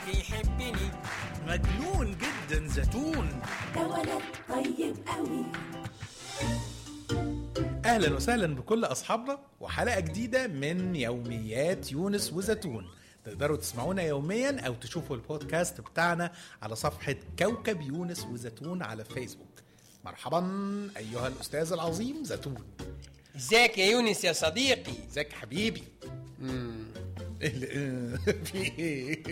يحبني مجنون جدا زيتون ده ولد طيب قوي اهلا وسهلا بكل اصحابنا وحلقه جديده من يوميات يونس وزيتون تقدروا تسمعونا يوميا او تشوفوا البودكاست بتاعنا على صفحه كوكب يونس وزيتون على فيسبوك مرحبا ايها الاستاذ العظيم زيتون ازيك يا يونس يا صديقي ازيك حبيبي إيه اللي- في ايه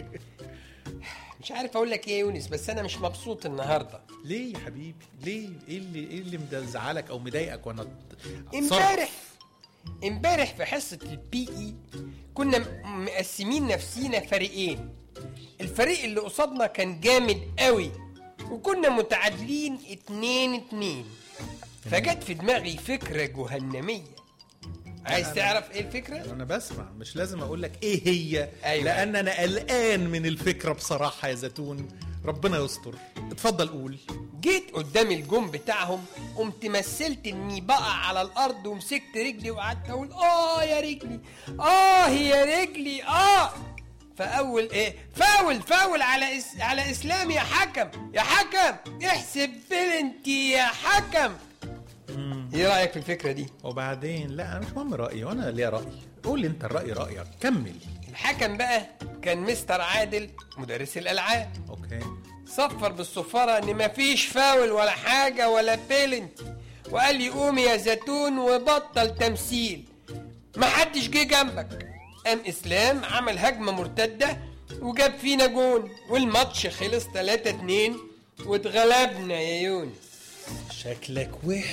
مش عارف اقول لك ايه يا يونس بس انا مش مبسوط النهارده ليه يا حبيبي ليه ايه اللي ايه اللي مزعلك او مضايقك وانا أتصرف؟ امبارح امبارح في حصة البي اي كنا م- مقسمين نفسينا فريقين الفريق اللي قصادنا كان جامد قوي وكنا متعادلين اتنين اتنين فجت في دماغي فكرة جهنمية عايز أنا- تعرف ايه الفكرة؟ انا بسمع مش لازم اقول لك ايه هي أيوة. لان انا قلقان من الفكره بصراحه يا زيتون ربنا يستر اتفضل قول جيت قدام الجون بتاعهم قمت مثلت اني بقع على الارض ومسكت رجلي وقعدت اقول اه يا رجلي اه يا رجلي اه فاول ايه فاول فاول على إس على اسلام يا حكم يا حكم احسب بلنتي يا حكم ايه رايك في الفكره دي وبعدين لا أنا مش مهم رايي وانا ليا راي قول لي انت الراي رايك كمل الحكم بقى كان مستر عادل مدرس الالعاب اوكي صفر بالصفارة ان مفيش فاول ولا حاجة ولا بيلنتي وقال لي قوم يا زيتون وبطل تمثيل محدش جه جنبك قام اسلام عمل هجمة مرتدة وجاب فينا جون والماتش خلص 3 2 واتغلبنا يا يونس شكلك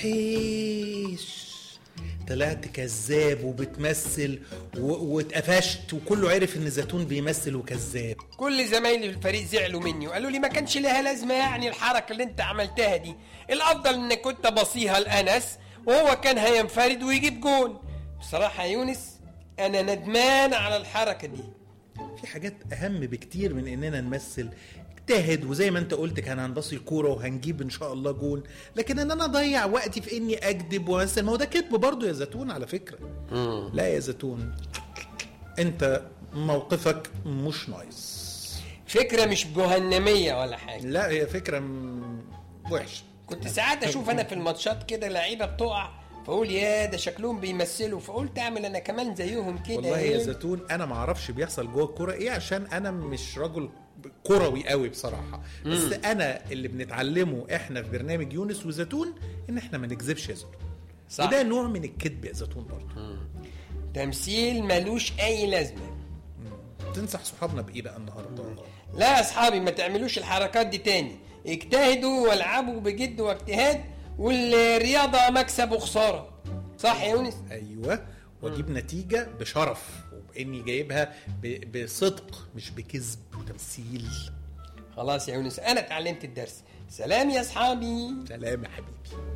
وحش طلعت كذاب وبتمثل و... واتقفشت وكله عرف ان زيتون بيمثل وكذاب كل زمايلي في الفريق زعلوا مني وقالوا لي ما كانش لها لازمه يعني الحركه اللي انت عملتها دي الافضل انك كنت بصيها لانس وهو كان هينفرد ويجيب جون بصراحه يا يونس انا ندمان على الحركه دي في حاجات اهم بكتير من اننا نمثل اجتهد وزي ما انت قلت كان هنبصي الكوره وهنجيب ان شاء الله جون لكن ان انا اضيع وقتي في اني اكذب وامثل ما هو ده كذب برضه يا زيتون على فكره لا يا زيتون انت موقفك مش نايس فكره مش جهنميه ولا حاجه لا هي فكره م- وحشه كنت ساعات اشوف انا في الماتشات كده لعيبه بتقع فاقول يا ده شكلهم بيمثلوا فقلت اعمل انا كمان زيهم كده والله يا إيه؟ زيتون انا ما اعرفش بيحصل جوه الكوره ايه عشان انا مش رجل كروي قوي بصراحه بس انا اللي بنتعلمه احنا في برنامج يونس وزيتون ان احنا ما نكذبش يا زيتون صح. وده نوع من الكذب يا زيتون برضه تمثيل ملوش اي لازمه تنصح صحابنا بايه بقى النهارده لا يا اصحابي ما تعملوش الحركات دي تاني اجتهدوا والعبوا بجد واجتهاد والرياضة مكسب وخسارة صح يا يونس ايوه واجيب نتيجه بشرف وباني جايبها ب- بصدق مش بكذب وتمثيل خلاص يا يونس انا اتعلمت الدرس سلام يا اصحابي سلام يا حبيبي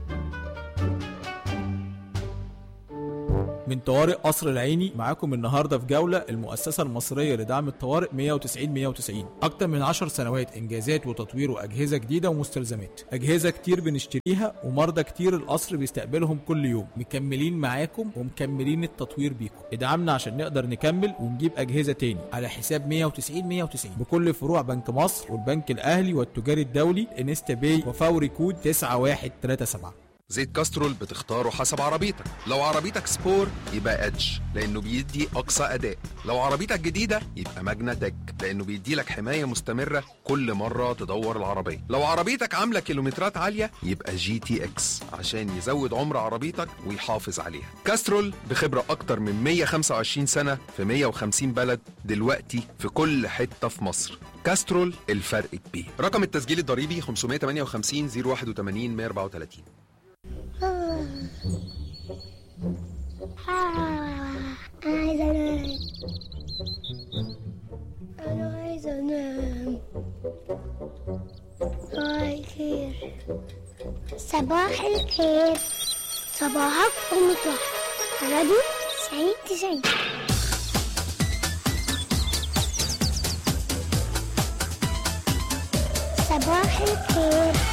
من طوارئ قصر العيني معاكم النهارده في جوله المؤسسه المصريه لدعم الطوارئ 190 190 اكتر من 10 سنوات انجازات وتطوير واجهزه جديده ومستلزمات اجهزه كتير بنشتريها ومرضى كتير القصر بيستقبلهم كل يوم مكملين معاكم ومكملين التطوير بيكم ادعمنا عشان نقدر نكمل ونجيب اجهزه تاني على حساب 190 190 بكل فروع بنك مصر والبنك الاهلي والتجاري الدولي انستا باي وفوري كود 9137 زيت كاسترول بتختاره حسب عربيتك لو عربيتك سبور يبقى ادج لانه بيدي اقصى اداء لو عربيتك جديده يبقى ماجنا تك لانه بيدي لك حمايه مستمره كل مره تدور العربيه لو عربيتك عامله كيلومترات عاليه يبقى جي تي اكس عشان يزود عمر عربيتك ويحافظ عليها كاسترول بخبره اكتر من 125 سنه في 150 بلد دلوقتي في كل حته في مصر كاسترول الفرق كبير رقم التسجيل الضريبي 558 081 134 أنا عايزة أنام صباح الخير صباح الخير صباحك ومطرح راديو تسعين تسعين صباح الخير